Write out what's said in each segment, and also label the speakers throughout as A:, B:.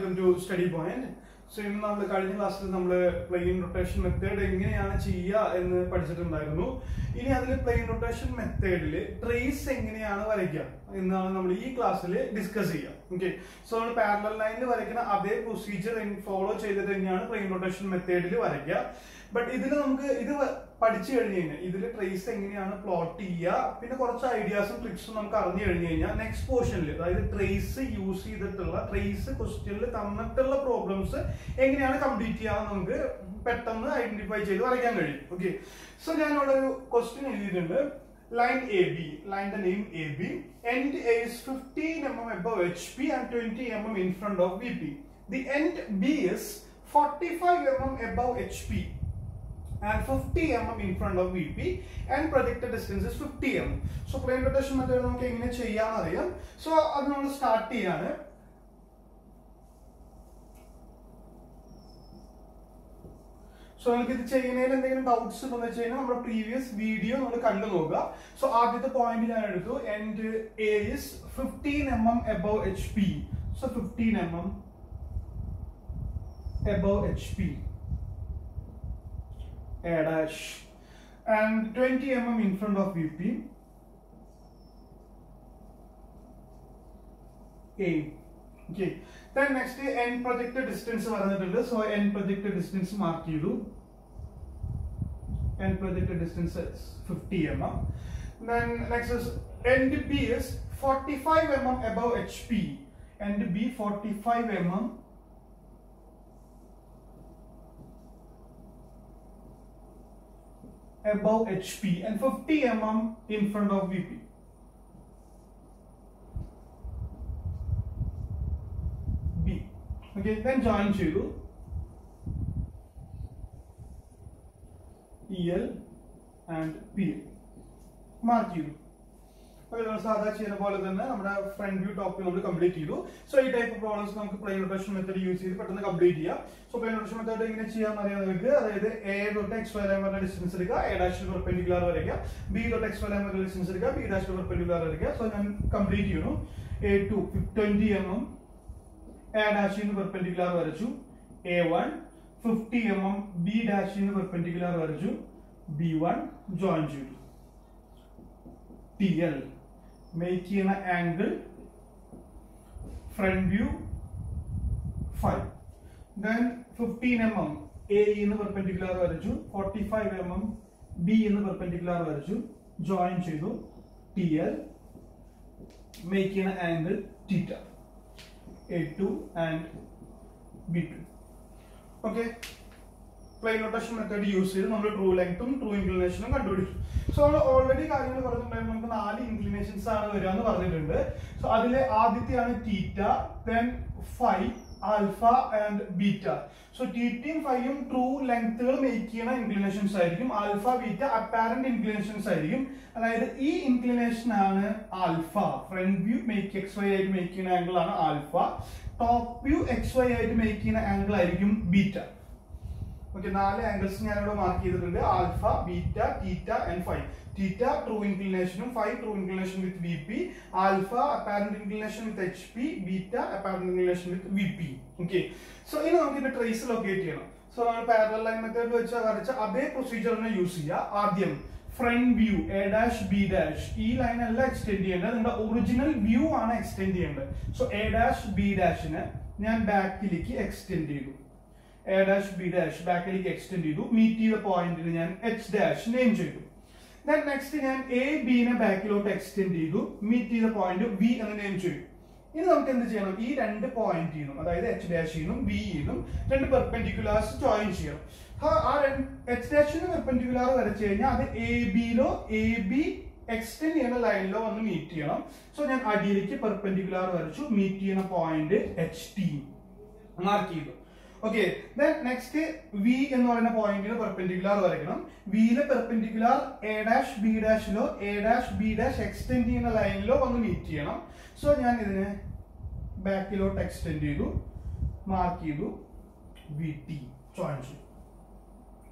A: Welcome to study point so ഇന്ന് നമ്മൾ കഴിഞ്ഞ ക്ലാസ്സിൽ നമ്മൾ പ്ലെയിൻ റൊട്ടേഷൻ മെത്തേഡ് എങ്ങനെയാണ് ചെയ്യുക എന്ന് പഠിച്ചിട്ടുണ്ടായിരുന്നു ഇനി അതിൽ പ്ലെയിൻ റൊട്ടേഷൻ മെത്തേഡിൽ ട്രേസ് എങ്ങനെയാണ് വരയ്ക്കുക എന്നാണ് നമ്മൾ ഈ ക്ലാസ്സിൽ ഡിസ്കസ് ചെയ്യുക ഓക്കെ സോ നമ്മൾ പാരലൽ ലൈനിൽ വരയ്ക്കുന്ന അതേ പ്രൊസീജിയർ ഫോളോ ചെയ്തിട്ട് തന്നെയാണ് പ്ലെയിൻ റൊട്ടേഷൻ മെത്തേഡിൽ വരയ്ക്കുക ബട്ട് ഇതിൽ നമുക്ക് ഇത് വ- പഠിച്ചു കഴിഞ്ഞു കഴിഞ്ഞാൽ ഇതിൽ ട്രേസ് എങ്ങനെയാണ് പ്ലോട്ട് ചെയ്യുക പിന്നെ കുറച്ച് ഐഡിയാസും ട്രിക്സും നമുക്ക് അറിഞ്ഞു കഴിഞ്ഞു കഴിഞ്ഞാൽ നെക്സ്റ്റ് പോർഷനിൽ അതായത് ട്രേസ് യൂസ് ചെയ്തിട്ടുള്ള ട്രേസ് ക്വസ്റ്റ്യനിൽ തന്നിട്ടുള്ള പ്രോബ്ലംസ് എങ്ങനെയാണ് കംപ്ലീറ്റ് ചെയ്യാൻ നമുക്ക് പെട്ടെന്ന് ഐഡന്റിഫൈ ചെയ്ത് വരയ്ക്കാൻ കഴിയും ഓക്കെ സോ ഞാൻ ഇവിടെ ഒരു ക്വസ്റ്റ്യൻ എഴുതിയിട്ടുണ്ട് ലൈൻ എ ബി ലൈൻ്റെ name A B end is 15 mm above HP and 20 mm in front of VP. The end B is 45 mm above HP and 50 mm in front of VP and projected distance is 50 mm. So plane rotation method നമുക്ക് എങ്ങനെ ചെയ്യാന്ന് അറിയാം so അത് നമ്മൾ start ചെയ്യാണ് so നിങ്ങൾക്ക് ഇത് ചെയ്യുന്നതിൽ എന്തെങ്കിലും ഡൗട്ട്സ് ഉണ്ടെന്ന് വെച്ച് കഴിഞ്ഞാൽ നമ്മുടെ പ്രീവിയസ് വീഡിയോ നമ്മൾ കണ്ടു നോക്കുക സോ ആദ്യത്തെ പോയിന്റ് ഞാൻ എടുത്തു end A is fifteen M M above H P so fifteen M M above H P A dash and 20 mm in front of VP. A. Okay. Then next end projected distance പറഞ്ഞിട്ടുണ്ട് so end projected distance mark ചെയ്തു end projected distance is 50 mm. Then next is end B is 45 mm above HP. End B 45 mm above HP and 50 mm in front of VP. B. Okay, then join ചെയ്തു EL and PL. Mark ചെയ്തു അപ്പോൾ നമ്മൾ സാധാ ചെയ്യുന്ന പോലെ തന്നെ നമ്മുടെ front view top നമ്മൾ കംപ്ലീറ്റ് ചെയ്തു സോ ഈ ടൈപ്പ് പ്രോബ്ലംസ് നമുക്ക് പ്ലെയിൻ റൊട്ടേഷൻ മെത്തേഡ് യൂസ് ചെയ്ത് പെട്ടെന്ന് കംപ്ലീറ്റ് ചെയ്യാം സോ പ്ലെയിൻ റൊട്ടേഷൻ മെത്തേഡ് എങ്ങനെ ചെയ്യാന്ന് അറിയാൻ നിങ്ങൾക്ക് അതായത് എ തൊട്ട് എക്സ് വരെ വരെ ഡിസ്റ്റൻസ് എടുക്കുക എ ഡാഷിൽ പെർപെൻഡിക്കുലർ വരയ്ക്കുക ബി തൊട്ട് എക്സ് വരെ വരെ ഡിസ്റ്റൻസ് എടുക്കുക ബി ഡാഷിൽ പെർപെൻഡിക്കുലർ വരയ്ക്കുക സോ ഞാൻ കംപ്ലീറ്റ് ചെയ്യുന്നു A two twenty M M A ഡാഷിൽ നിന്ന് പെർപെൻഡിക്കുലർ വരച്ചു A one fifty M M B ഡാഷിൽ നിന്ന് പെർപെൻഡിക്കുലർ വരച്ചു ബി വൺ ജോയിൻ ചെയ്തു ടി എൽ മേക്ക് ചെയ്യുന്ന angle front view phi then fifteen M M A എന്ന് പെർപെൻഡിക്കുലർ വരച്ചു forty five M M B എന്ന് പെർപെൻഡിക്കുലർ വരച്ചു ജോയിൻ ചെയ്തു ടി എൽ മേക്ക് ചെയ്യുന്ന angle theta A two and B two okay plane rotation method use ചെയ്ത് നമ്മൾ true ലെങ്ത്തും true ഇൻക്ലിനേഷനും കണ്ടുപിടിച്ചു സോ നമ്മൾ ഓൾറെഡി കാര്യങ്ങൾ പറഞ്ഞിട്ടുണ്ടായിരുന്നു നമുക്ക് നാല് ഇൻക്ലിനേഷൻസ് ആണ് വരിക എന്ന് പറഞ്ഞിട്ടുണ്ട് സോ അതിലെ ആദ്യത്തെയാണ് theta then phi alpha and beta so തീറ്റയും ഫൈവും ട്രൂ ലെങ്ത്തുകൾ മേക്ക് ചെയ്യുന്ന ഇൻക്ലിനേഷൻസ് ആയിരിക്കും ആൽഫ ബീറ്റ അപ്പാരന്റ് ഇൻക്ലിനേഷൻസ് ആയിരിക്കും അതായത് ഈ ഇൻക്ലിനേഷൻ ആണ് alpha front view make X Y ആയിട്ട് മേക്ക് ചെയ്യുന്ന ആംഗിൾ ആണ് alpha top view X Y ആയിട്ട് മേക്ക് ചെയ്യുന്ന ആംഗിൾ ആയിരിക്കും ബീറ്റ ഓക്കെ നാല് ആംഗിൾസ് ഞാൻ ഇവിടെ മാർക്ക് ചെയ്തിട്ടുണ്ട് alpha beta theta and phi theta true ഇൻക്ലിനേഷനും phi true inclination with V P alpha apparent inclination with H P beta apparent inclination with V P okay so ഇനി നമുക്ക് ഇതിന്റെ trace locate ചെയ്യണം so നമ്മൾ parallel line method വെച്ച് വരച്ച അതേ പ്രൊസീജിയറിനെ യൂസ് ചെയ്യുക ആദ്യം front view A dash B dash ഈ ലൈൻ അല്ല എക്സ്റ്റെൻഡ് ചെയ്യേണ്ടത് നിങ്ങളുടെ ഒറിജിനൽ വ്യൂ ആണ് എക്സ്റ്റെൻഡ് ചെയ്യേണ്ടത് സോ എ ഡാഷ് ബി ഡാഷിനെ ഞാൻ ബാക്കിലേക്ക് എക്സ്റ്റെൻഡ് ചെയ്തു എ ഡാഷ് ബി ഡാഷ് ബാക്കിലേക്ക് എക്സ്റ്റെൻഡ് ചെയ്തു മീറ്റ് ചെയ്ത പോയിന്റിന് ഞാൻ എച്ച് ഡാഷ് നെയിം ചെയ്തു ദെൻ നെക്സ്റ്റ് ഞാൻ എ ബിനെ ബാക്കിലോട്ട് എക്സ്റ്റെൻഡ് ചെയ്തു മീറ്റ് ചെയ്ത പോയിന്റ് വി എന്ന് നെയിം ചെയ്തു ഇനി നമുക്ക് എന്ത് ചെയ്യണം ഈ രണ്ട് പോയിന്റ് ചെയ്യുന്നു അതായത് എച്ച് ഡാഷിന്നും വി ന്നും രണ്ട് പെർപെൻഡിക്കുലാർസ് ജോയിൻ ചെയ്യണം ആ- ആ എച്ച് ഡാഷിന് പെർപെൻഡിക്കുലാർ വരച്ചു കഴിഞ്ഞാൽ അത് എ ബിയിലോ എ ബി എക്സ്റ്റെൻഡ് ചെയ്യുന്ന ലൈനിലോ വന്ന് മീറ്റ് ചെയ്യണം സോ ഞാൻ അടിയിലേക്ക് പെർപെൻഡിക്കുലാർ വരച്ചു മീറ്റ് ചെയ്യുന്ന പോയിന്റ് എച്ച് ടി മാർക്ക് ചെയ്തു ഓക്കെ ദെൻ നെക്സ്റ്റ് വി എന്ന് പറയുന്ന പോയിന്റിന് പെർപെൻഡിക്കുലാർ വരയ്ക്കണം വിയിലെ പെർപെൻഡിക്കുലാർ എ ഡാഷ് ബി ഡാഷിലോ A dash B dash extend ചെയ്യുന്ന ലൈനിലോ വന്ന് മീറ്റ് ചെയ്യണം സോ ഞാൻ ഇതിനെ ബാക്കിലോട്ട് എക്സ്റ്റെൻഡ് ചെയ്തു മാർക്ക് ചെയ്തു വി ടി ജോയിൻ ചെയ്തു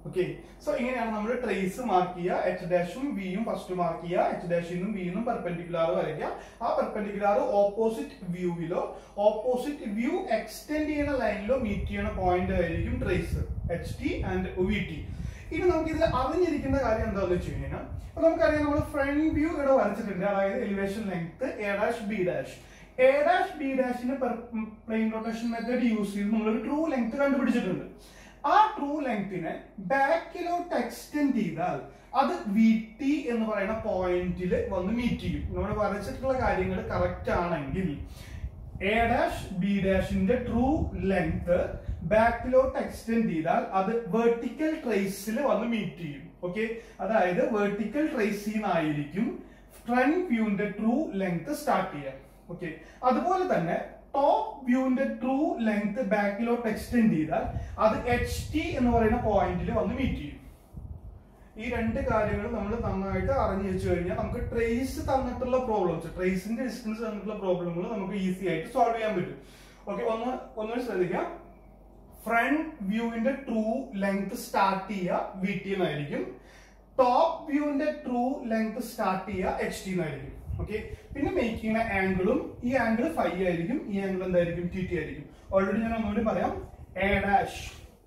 A: ഓക്കെ സോ ഇങ്ങനെയാണ് നമ്മൾ ട്രേസ് മാർക്ക് ചെയ്യുക എച്ച് ഡാഷും വിയും ഫസ്റ്റ് മാർക്ക് ചെയ്യുക എച്ച് ഡാഷിനും വിന്നും പെർപെൻഡിക്കുലാർ വരയ്ക്കുക ആ പെർപെൻഡിക്കുലാർ ഓപ്പോസിറ്റ് വ്യൂവിലോ ഓപ്പോസിറ്റ് വ്യൂ എക്സ്റ്റെൻഡ് ചെയ്യുന്ന ലൈനിലോ മീറ്റ് ചെയ്യുന്ന പോയിന്റ് ആയിരിക്കും trace H T and V T ഇനി നമുക്ക് ഇതിൽ അറിഞ്ഞിരിക്കുന്ന കാര്യം എന്താണെന്ന് വെച്ച് കഴിഞ്ഞാൽ അപ്പൊ നമുക്കറിയാം നമ്മൾ ഫ്രണ്ട് വ്യൂ ഇവിടെ വരച്ചിട്ടുണ്ട് അതായത് elevation length A dash B dash A dash B ഡാഷിന് പ്ലെയിൻ റൊട്ടേഷൻ മെത്തേഡ് യൂസ് ചെയ്ത് നമ്മളൊരു ട്രൂ ലെങ്ത് കണ്ടുപിടിച്ചിട്ടുണ്ട് ആ ട്രൂ ലെങ്തിനെ ബാക്കിലോട്ട് എക്സ്റ്റെൻഡ് ചെയ്താൽ അത് വി ടി എന്ന് പറയുന്ന പോയിന്റിൽ വന്ന് മീറ്റ് ചെയ്യും നമ്മൾ വരച്ചിട്ടുള്ള കാര്യങ്ങൾ കറക്റ്റ് ആണെങ്കിൽ എ ഡാഷ് ബി ഡാഷിന്റെ ട്രൂ ലെങ്ത് ബാക്കിലോട്ട് എക്സ്റ്റെൻഡ് ചെയ്താൽ അത് വെർട്ടിക്കൽ ട്രേസിൽ വന്ന് മീറ്റ് ചെയ്യും ഓക്കെ അതായത് വെർട്ടിക്കൽ ട്രേസിൽ നിന്നായിരിക്കും ഫ്രണ്ട് വ്യൂവിന്റെ ട്രൂ ലെങ്ത് സ്റ്റാർട്ട് ചെയ്യാം ഓക്കെ അതുപോലെ തന്നെ ടോപ്പ് വ്യൂവിന്റെ ട്രൂ ലെങ്ത് ബാക്കിലോട്ട് എക്സ്റ്റെൻഡ് ചെയ്താൽ അത് എച്ച് ടി എന്ന് പറയുന്ന പോയിന്റിൽ വന്ന് മീറ്റ് ചെയ്യും ഈ രണ്ട് കാര്യങ്ങൾ നമ്മൾ നന്നായിട്ട് അറിഞ്ഞു വെച്ച് കഴിഞ്ഞാൽ നമുക്ക് ട്രേസ് തന്നിട്ടുള്ള പ്രോബ്ലംസ് ട്രേസിന്റെ ഡിസ്റ്റൻസ് തന്നിട്ടുള്ള പ്രോബ്ലങ്ങൾ നമുക്ക് ഈസി ആയിട്ട് സോൾവ് ചെയ്യാൻ പറ്റും ഓക്കെ ഒന്ന് ഒന്നുകൂടി ശ്രദ്ധിക്കാം ഫ്രണ്ട് വ്യൂവിന്റെ ട്രൂ ലെങ്ത് സ്റ്റാർട്ട് ചെയ്യുക വി ടി എന്നായിരിക്കും ടോപ്പ് വ്യൂവിന്റെ ട്രൂ ലെങ്ത് സ്റ്റാർട്ട് ചെയ്യുക എച്ച് ടി എന്നായിരിക്കും ഓക്കെ പിന്നെ മേക്ക് ചെയ്യുന്ന ആംഗിളും ഈ ആംഗിൾ ഫൈ ആയിരിക്കും ഈ ആംഗിൾ എന്തായിരിക്കും ടി ടി ആയിരിക്കും ഓൾറെഡി ഞാൻ ഒന്നുകൂടി പറയാം A dash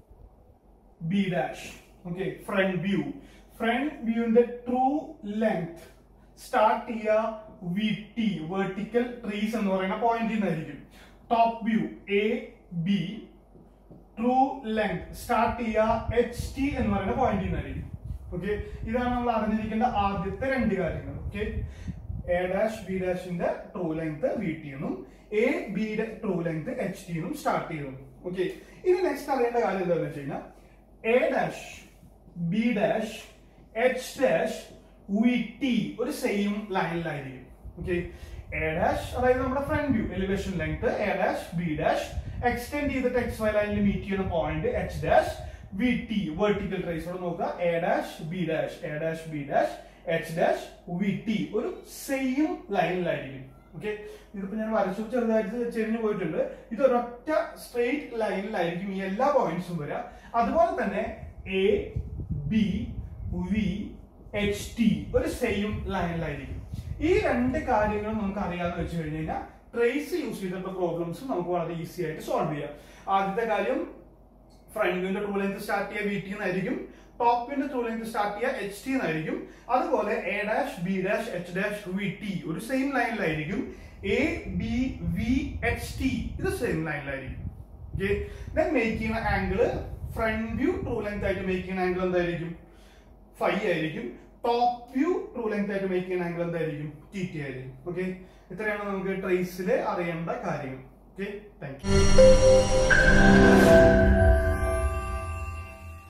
A: B dash okay front view front വ്യൂവിന്റെ ട്രൂ ലെങ്ത് സ്റ്റാർട്ട് ചെയ്യുക വി ടി വെർട്ടിക്കൽ ട്രീസ് എന്ന് പറയുന്ന പോയിന്റിൽ നിന്നായിരിക്കും top view A B true length start ചെയ്യുക എച്ച് ടി എന്ന് പറയുന്ന പോയിന്റിൽ നിന്നായിരിക്കും ഓക്കെ ഇതാണ് നമ്മൾ അറിഞ്ഞിരിക്കേണ്ട ആദ്യത്തെ രണ്ട് കാര്യങ്ങൾ ഓക്കെ എ ഡാഷ് ബി ഡാഷിന്റെ ട്രൂ ലെങ്ത് വി ടി എന്നും എ ബിയുടെ ട്രൂ ലെങ്ത് എച്ച് ടി എന്നും സ്റ്റാർട്ട് ചെയ്യുന്നു ഓക്കെ ഇനി നെക്സ്റ്റ് അറിയേണ്ട കാര്യം എന്താണെന്ന് വെച്ച് കഴിഞ്ഞാൽ A dash B dash H dash V T ഒരു സെയിം ലൈനിലായിരിക്കും ഓക്കെ എ ഡാഷ് അതായത് നമ്മുടെ front view elevation length A dash B dash extend ചെയ്തിട്ട് എക്സ് വൈ ലൈനിൽ മീറ്റ് ചെയ്യുന്ന point H dash V T vertical ട്രേസോട് നോക്കുക A dash B dash A dash B dash H dash V T ഒരു same ലൈനിലായിരിക്കും okay ഇതിപ്പോ ഞാൻ വരച്ചു ചെറുതായിട്ട് ചെരിഞ്ഞു പോയിട്ടുണ്ട് ഇത് ഒരൊറ്റ സ്ട്രെയിറ്റ് ലൈനിലായിരിക്കും ഈ എല്ലാ പോയിന്റ്സും വരിക അതുപോലെ തന്നെ A B V H T ഒരു സെയിം ലൈനിലായിരിക്കും ഈ രണ്ട് കാര്യങ്ങളും നമുക്ക് അറിയാന്ന് വെച്ച് കഴിഞ്ഞ് കഴിഞ്ഞാൽ ട്രേസ് യൂസ് ചെയ്തിട്ടുള്ള പ്രോബ്ലംസ് നമുക്ക് വളരെ ഈസി ആയിട്ട് സോൾവ് ചെയ്യാം ആദ്യത്തെ കാര്യം ഫ്രണ്ട് വ്യൂവിന്റെ ട്രൂ ലെങ്ത് സ്റ്റാർട്ട് ചെയ്യുക വി ടി എന്നായിരിക്കും ടോപ്പ് വ്യൂവിന്റെ ട്രൂ ലെങ്ത് സ്റ്റാർട്ട് ചെയ്യുക എച്ച് ടി എന്നായിരിക്കും അതുപോലെ A dash B dash H dash V T ഒരു സെയിം ലൈനിലായിരിക്കും A B V H T ഇത് സെയിം ലൈനിലായിരിക്കും ഓക്കെ ദെൻ മേക്ക് ചെയ്യുന്ന angle front view true length ആയിട്ട് മേക്ക് ചെയ്യുന്ന ആംഗിൾ എന്തായിരിക്കും ഫൈവ് ആയിരിക്കും ടോപ്പ് വ്യൂ ട്രൂ ലെങ്ത് ആയിട്ട് മേക്ക് ചെയ്യുന്ന ആംഗിൾ എന്തായിരിക്കും ടി ടി ആയിരിക്കും ഓക്കെ ഇത്രയാണ് നമുക്ക് ട്രേസിൽ അറിയേണ്ട കാര്യങ്ങൾ ഓക്കെ താങ്ക് യു